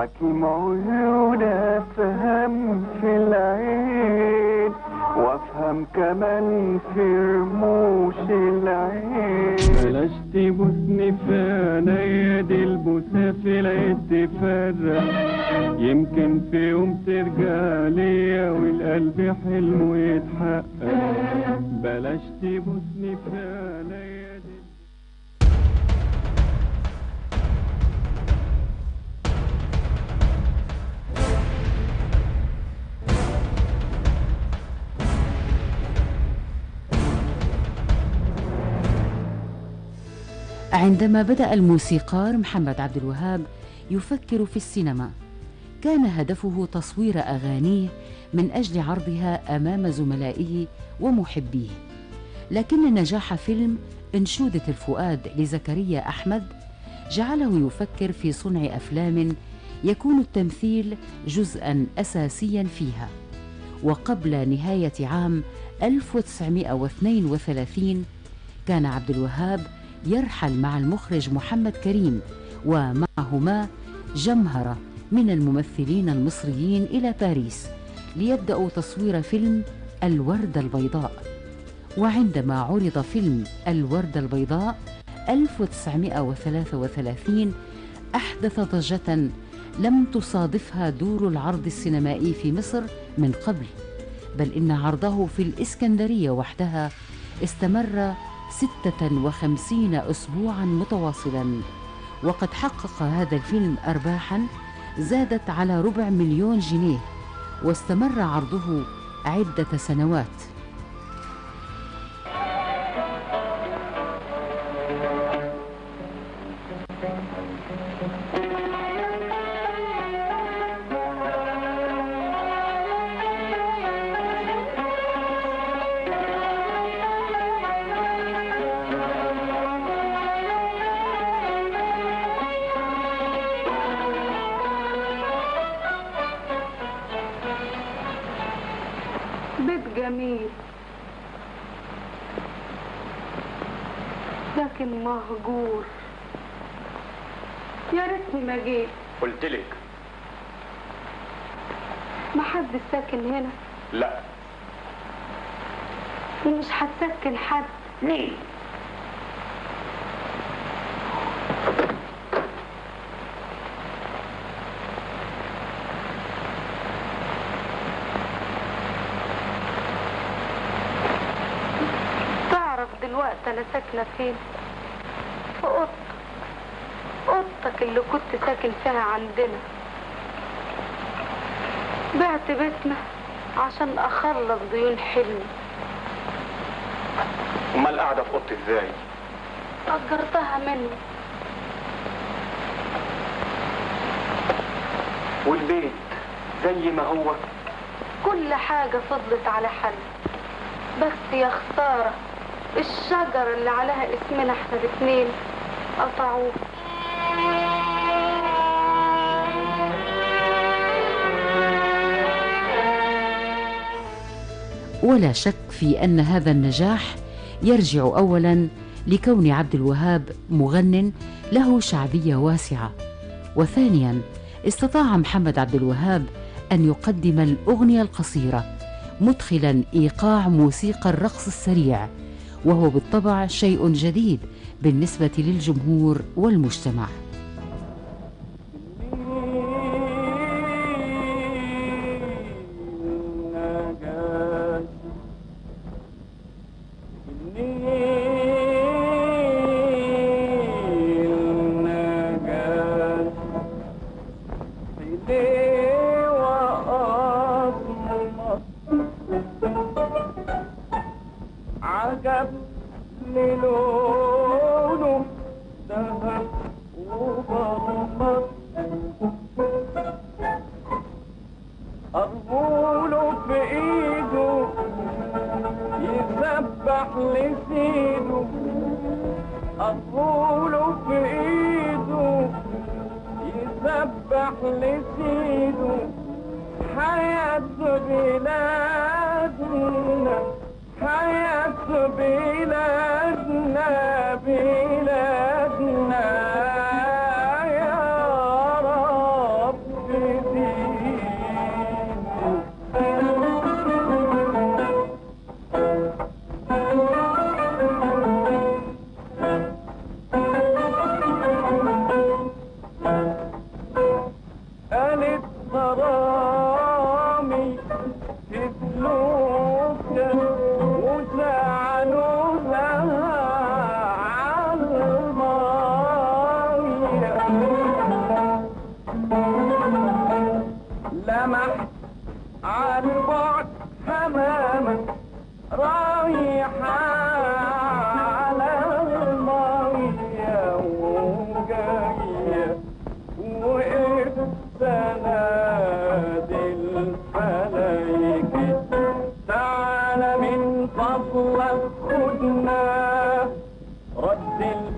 حكيم عيون افهم في العين وافهم كمان في رموش العين بلاش تبوسني في عينيا دي البوسة في العيد تفرح يمكن في يوم ترجع ليا والقلب حلمه يتحقق بلاش تبوسني في عينيا دي عندما بدأ الموسيقار محمد عبد الوهاب يفكر في السينما كان هدفه تصوير أغانيه من أجل عرضها أمام زملائه ومحبيه لكن نجاح فيلم انشودة الفؤاد لزكريا أحمد جعله يفكر في صنع أفلام يكون التمثيل جزءا أساسيا فيها وقبل نهاية عام 1932 كان عبد الوهاب يرحل مع المخرج محمد كريم ومعهما جمهرة من الممثلين المصريين إلى باريس ليبدأوا تصوير فيلم الوردة البيضاء وعندما عرض فيلم الوردة البيضاء 1933 أحدث ضجة لم تصادفها دور العرض السينمائي في مصر من قبل بل إن عرضه في الإسكندرية وحدها استمر 56 أسبوعا متواصلا وقد حقق هذا الفيلم أرباحا زادت على ربع مليون جنيه واستمر عرضه عدة سنوات بيت جميل لكن مهجور يا ريتني ما جيت قلت لك ما حد ساكن هنا لا ومش هتسكن حد مين تعرف دلوقتي انا ساكنه فين في اوضتك اوضتك اللي كنت ساكن فيها عندنا بعت بيتنا عشان اخلص ديون حلمي امال قاعده في اوضتي ازاي اجرتها منه والبيت زي ما هو كل حاجة فضلت على حل بس يا خسارة الشجرة اللي عليها اسمنا احنا الاتنين قطعوه ولا شك في ان هذا النجاح يرجع اولا لكون عبد الوهاب مغن له شعبيه واسعه وثانيا استطاع محمد عبد الوهاب ان يقدم الاغنيه القصيره مدخلا ايقاع موسيقى الرقص السريع وهو بالطبع شيء جديد بالنسبه للجمهور والمجتمع عجب للونه ذهب وبرمط أرجوله في إيده يسبح لسيده أرجوله في إيده يسبح لسيده حياة بلادنا حياة بلادنا بلادنا يا رب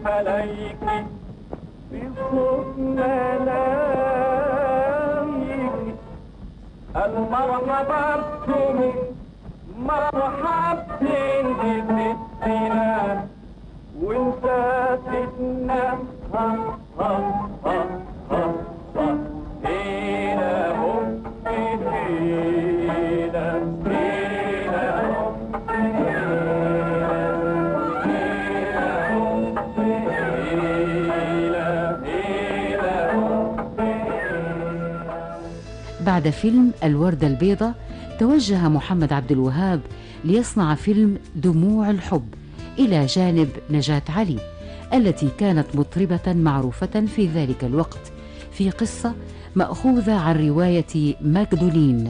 عليك بصوت ملايك المرحبا بكم مرحبتين بستنا وانت فتنا ها ها ها ها ها هنا هم هنا هنا هم بعد فيلم الوردة البيضاء توجه محمد عبد الوهاب ليصنع فيلم دموع الحب إلى جانب نجاة علي التي كانت مطربة معروفة في ذلك الوقت في قصة مأخوذة عن رواية ماجدولين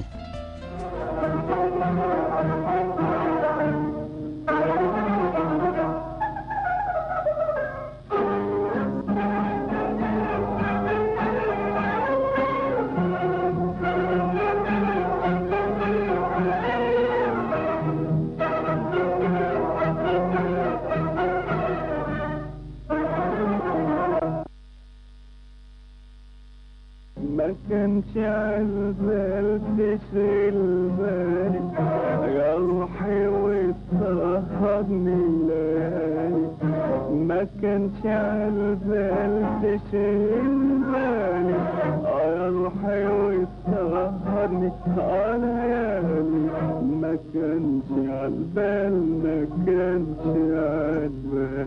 ما كانش عالبال تشغل بالي يا روحي وتسهرني الليالي ما كانش عالبال تشغل بالي يا روحي وتسهرني الليالي ما كانش عالبال ما كانش عالبال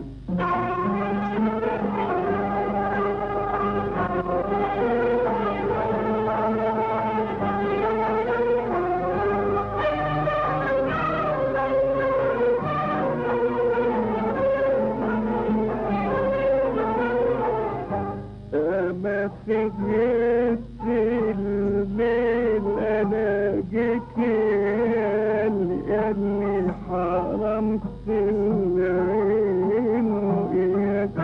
ما فكرت الليل انا جيت اللي اللي حرمت العين وإياك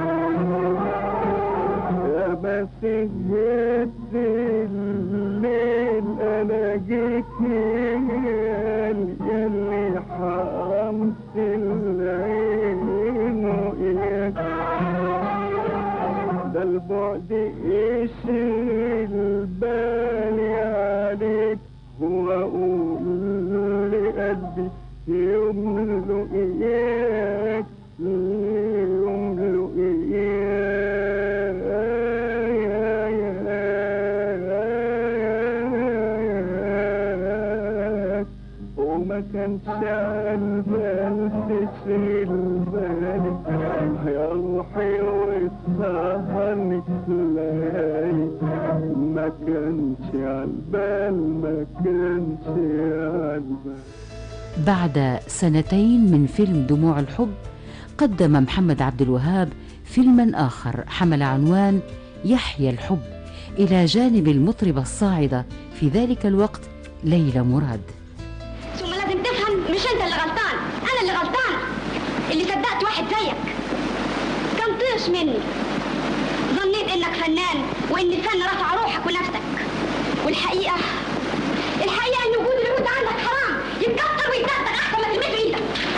يا ما فكرت الليل انا جيت اللي اللي حرمت العين وإياك ده البعد يشغل بالي عليك واقول لقلبي يملو اياك يملو اياك وما كانش عالبال تشغل بالي يا روحي وتسهرني الليالي ما كانش عالبال ما كانش عالبال بعد سنتين من فيلم دموع الحب قدم محمد عبد الوهاب فيلما آخر حمل عنوان يحيى الحب إلى جانب المطربة الصاعدة في ذلك الوقت ليلى مراد ثم لازم تفهم مش انت اللي غلطان انا اللي غلطان اللي صدقت واحد زيك كان طيش مني ظنيت انك فنان وان الفن رفع روحك ونفسك والحقيقه الحقيقه ان وجود اليهود عندك حرام يتكسر ويتدغدغ احسن ما تلمسه ايدك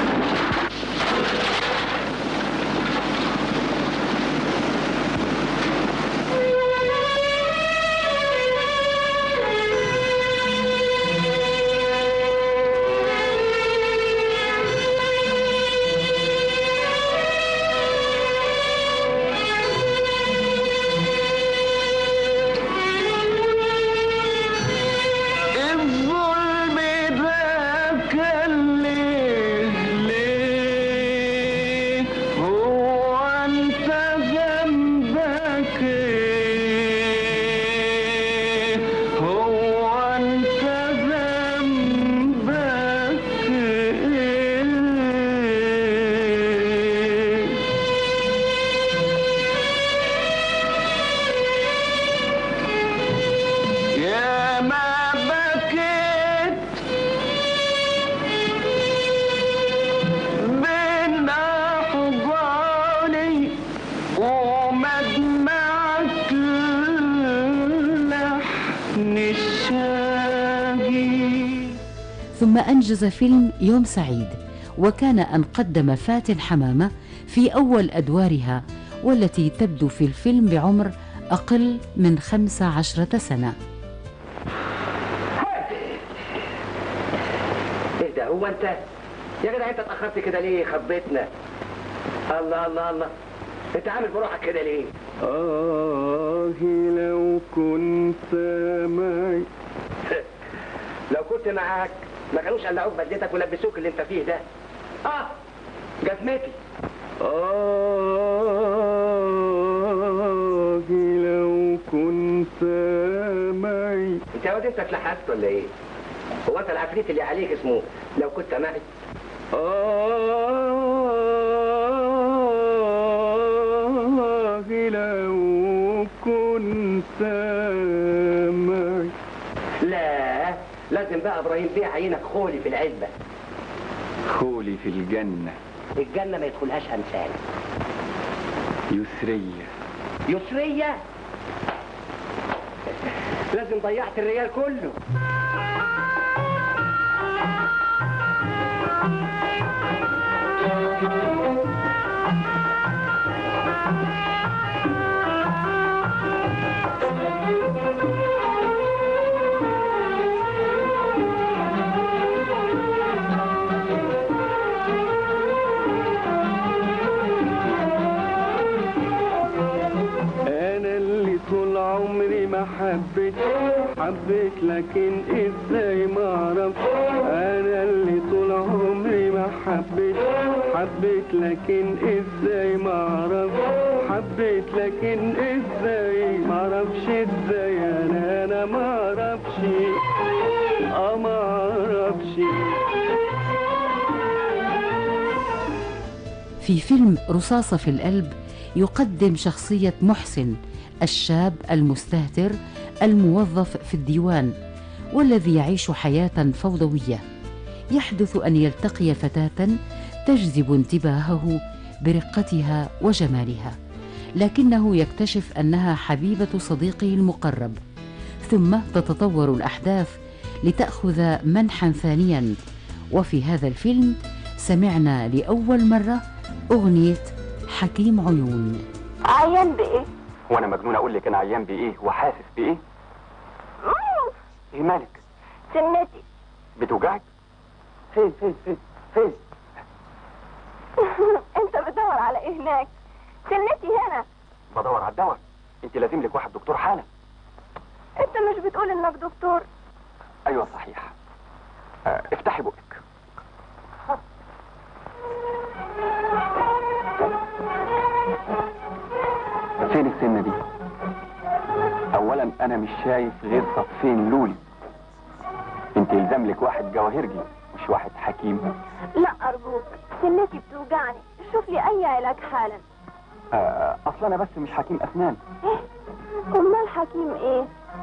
الظلم ده كان ليه ليه هو انت ذنبك ايه هو انت ذنبك ايه يا ما بكيت بين أحضاني ومدمعك لحن الشاقي ثم أنجز فيلم يوم سعيد وكان أن قدم فاتن حمامة في أول أدوارها والتي تبدو في الفيلم بعمر أقل من خمس عشرة سنة ايه ده هو انت يا جدع انت اتاخرت كده ليه خضتنا الله الله الله انت عامل بروحك كده ليه آه لو كنت معي لو كنت معاك ما كانوش قلعوك بدلتك ولبسوك اللي انت فيه ده اه جزمتي آه لو كنت معي انت يا واد انت اتلحست ولا ايه هو انت العفريت اللي عليك اسمه لو كنت معي آه لو كنت معي لا لازم بقى ابراهيم بيه عينك خولي في العزبه خولي في الجنة الجنه ما يدخلهاش امثال يسرية يسريه لازم ضيعت الريال كله انا اللي طول عمري ما حبيت حبيت لكن ازاي ما اعرف انا اللي طول عمري ما حبيت حبيت لكن ازاي ما اعرف حبيت لكن ازاي ما اعرفش ازاي انا انا ما اعرفش اه ما اعرفش في فيلم رصاصة في القلب يقدم شخصية محسن الشاب المستهتر الموظف في الديوان والذي يعيش حياة فوضوية يحدث أن يلتقي فتاة تجذب انتباهه برقتها وجمالها لكنه يكتشف أنها حبيبة صديقه المقرب ثم تتطور الأحداث لتأخذ منحا ثانيا وفي هذا الفيلم سمعنا لأول مرة أغنية حكيم عيون عيان بايه؟ وانا مجنون اقول لك انا عيان بايه وحاسس بايه ايه مالك سنتي بتوجعك فين فين فين فين انت بتدور على ايه هناك؟ سنتي هنا بدور على الدواء انت لازم لك واحد دكتور حالا انت مش بتقول انك دكتور ايوه صحيح اه افتحي بقك فين السنه دي اولا انا مش شايف غير صفين لولي انت يلزم لك واحد جواهرجي مش واحد حكيم لا ارجوك سنتي بتوجعني شوف لي اي علاج حالا آه اصلا انا بس مش حكيم اسنان ايه امال حكيم ايه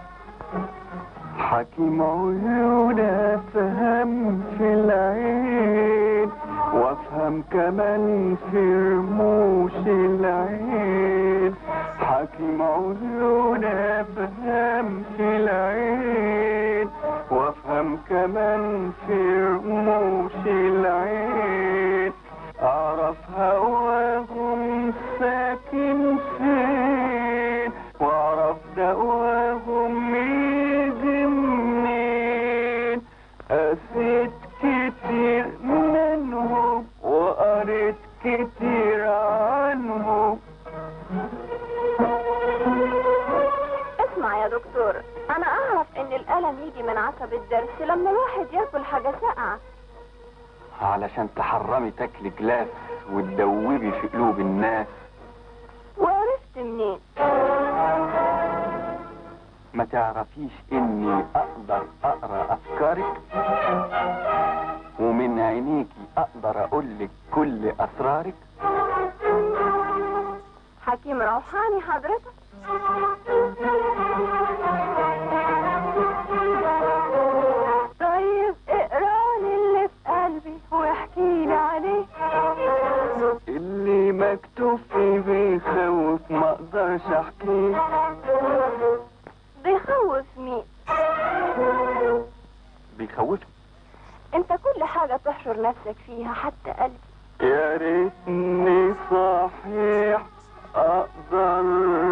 حكيم عيون افهم في العين وافهم كمان في رموش العين حكيم عيون افهم في العين وافهم كمان في رموش العين اعرف هواهم ساكن فين واعرف دواهم يجي منين قسيت كتير منهم وقريت كتير عنهم اسمع يا دكتور انا اعرف ان الالم يجي من عصب الضرس لما الواحد ياكل حاجه ساقعه علشان تحرمي تاكلي جلاس وتدوبي في قلوب الناس وعرفت منين ما تعرفيش اني اقدر اقرا افكارك ومن عينيكي اقدر اقولك كل اسرارك حكيم روحاني حضرتك طيب اقراني اللي في قلبي واحكي لي عليه اللي مكتوب فيه بيخوف ما اقدرش احكيه بيخوف مين بيخوفك انت كل حاجة تحشر نفسك فيها حتى قلبي يا ريتني صحيح اقدر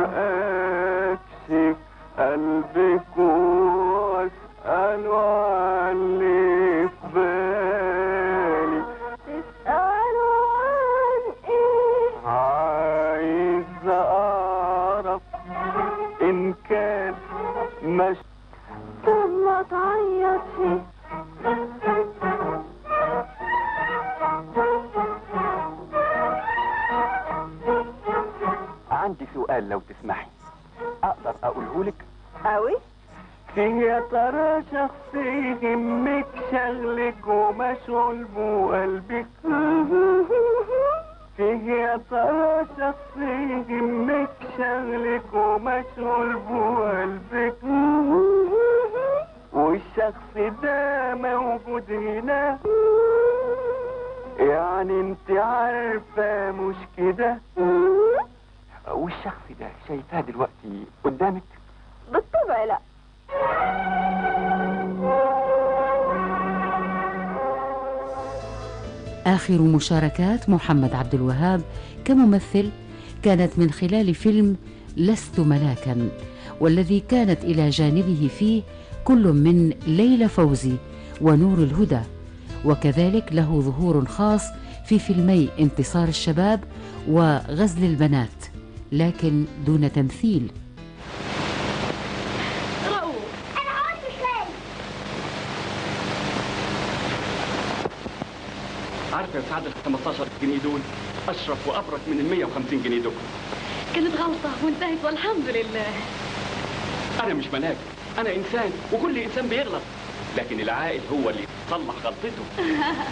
اكشف قلبك واساله عن اللي في بالي تسألوا عن ايه عايز اعرف ان كان مش طب ما تعيط فيه عندي سؤال لو تسمحي اقدر اقوله لك قوي فيه يا ترى شخص يهمك شغلك ومشغول بقلبك فيه يا ترى شخص يهمك شغلك ومشغول بقلبك والشخص ده موجود هنا يعني انت عارفة مش كده والشخص ده شايفاه دلوقتي قدامك بالطبع لا آخر مشاركات محمد عبد الوهاب كممثل كانت من خلال فيلم لست ملاكا والذي كانت إلى جانبه فيه كل من ليلى فوزي ونور الهدى وكذلك له ظهور خاص في فيلمي انتصار الشباب وغزل البنات لكن دون تمثيل رؤوف انا عاوز شوي عارف يا سعد ال 15 جنيه دول اشرف وابرك من ال 150 جنيه دول كانت غلطة وانتهت والحمد لله انا مش ملاك انا انسان وكل انسان بيغلط لكن العاقل هو اللي يصلح غلطته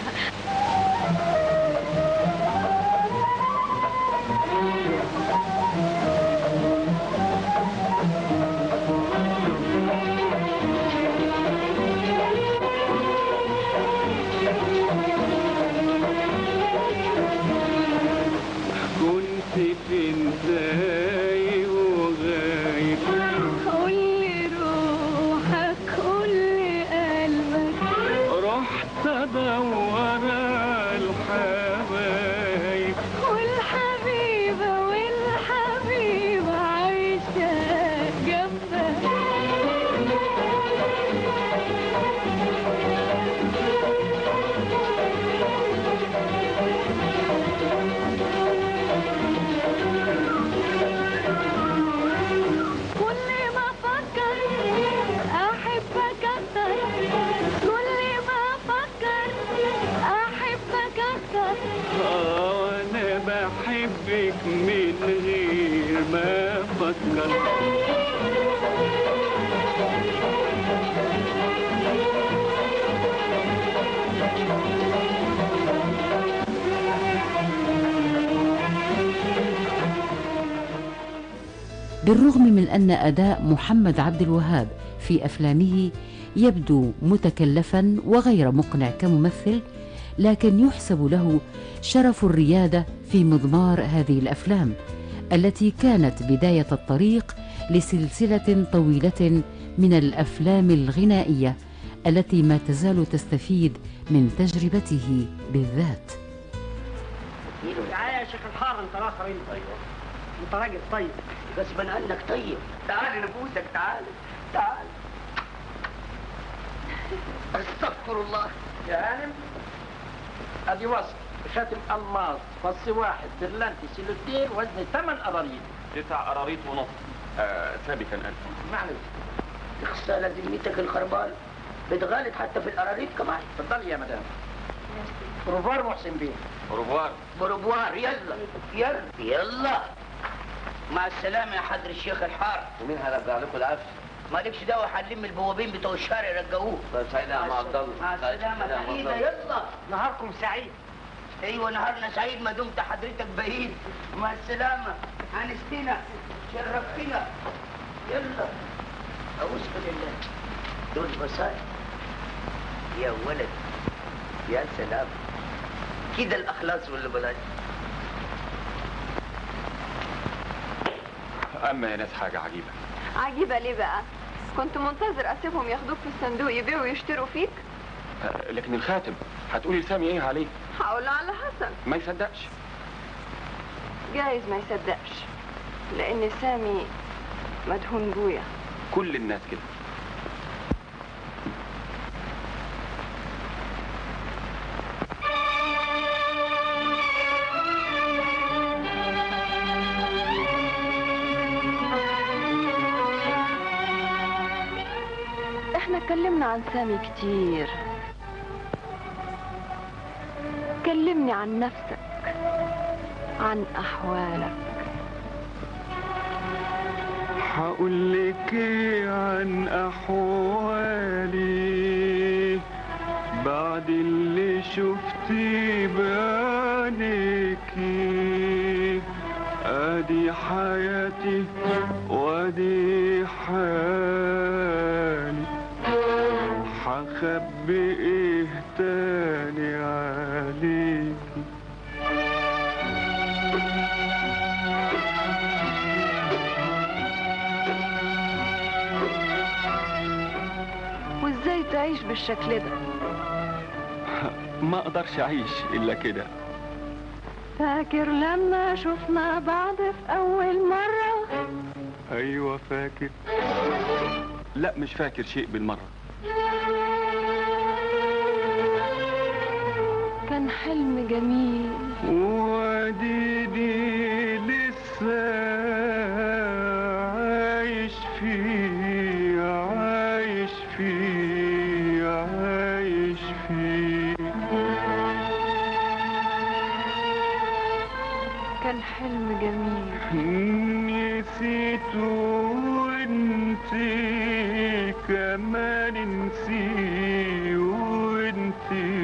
كنت فين زي وغايب قولي روحك قولي قلبك رحت ادور على الحبايب والحبيبة والحبيبة عايشة جنبك كل ما افكر احبك اكتر كل ما افكر احبك اكتر اه انا بحبك من غير ما افكر بالرغم من أن أداء محمد عبد الوهاب في أفلامه يبدو متكلفا وغير مقنع كممثل لكن يحسب له شرف الريادة في مضمار هذه الأفلام التي كانت بداية الطريق لسلسلة طويلة من الأفلام الغنائية التي ما تزال تستفيد من تجربته بالذات تعالى يا شيخ الحار انت الاخر انت ايوه انت راجل طيب غصبا عنك طيب تعال نفوسك تعال تعال استغفر الله يا هانم ادي وصل خاتم الماس فص واحد برلنتي سيلوتين وزن ثمان قراريط تسع قراريط ونص آه سابقا الف معلش تخسى ذمتك الخربان بتغالط حتى في القراريط كمان اتفضلي يا مدام بروفار محسن بيه اوروبوار بروفوار يلا يلا يلا مع السلامة يا حضر الشيخ الحار ومين هيرجع لكم العفش؟ مالكش دعوة هنلم البوابين بتوع الشارع يرجعوه طيب سعيد يا عم عبد الله مع سعيد السلامة يا عم عبد سعيدة الله. يلا نهاركم سعيد ايوه نهارنا سعيد ما دمت حضرتك بعيد مع السلامة هنستنا شرفتنا يلا أعوذ بالله دول بصائر يا ولد يا سلام كده الأخلاص ولا بلاش اما يا ناس حاجه عجيبه عجيبة ليه بقى؟ كنت منتظر اسيبهم ياخدوك في الصندوق يبيعوا ويشتروا فيك؟ آه لكن الخاتم هتقولي لسامي ايه عليه هقول له على حسب ما يصدقش جايز ما يصدقش لأن سامي مدهون بويا كل الناس كده احنا اتكلمنا عن سامي كتير كلمني عن نفسك عن أحوالك هقول لك ايه عن احوالي بعد اللي شفتي بعينيكي ادي حياتي وادي حالي هخبي ايه تاني عليكي وازاي تعيش بالشكل ده ما اقدرش اعيش الا كده فاكر لما شفنا بعض في أول مرة ايوه فاكر لا مش فاكر شيء بالمره كان حلم جميل واديني لسه عايش فيه عايش فيه عايش فيه كان حلم جميل نسيت وانتي كمان نسي وانتي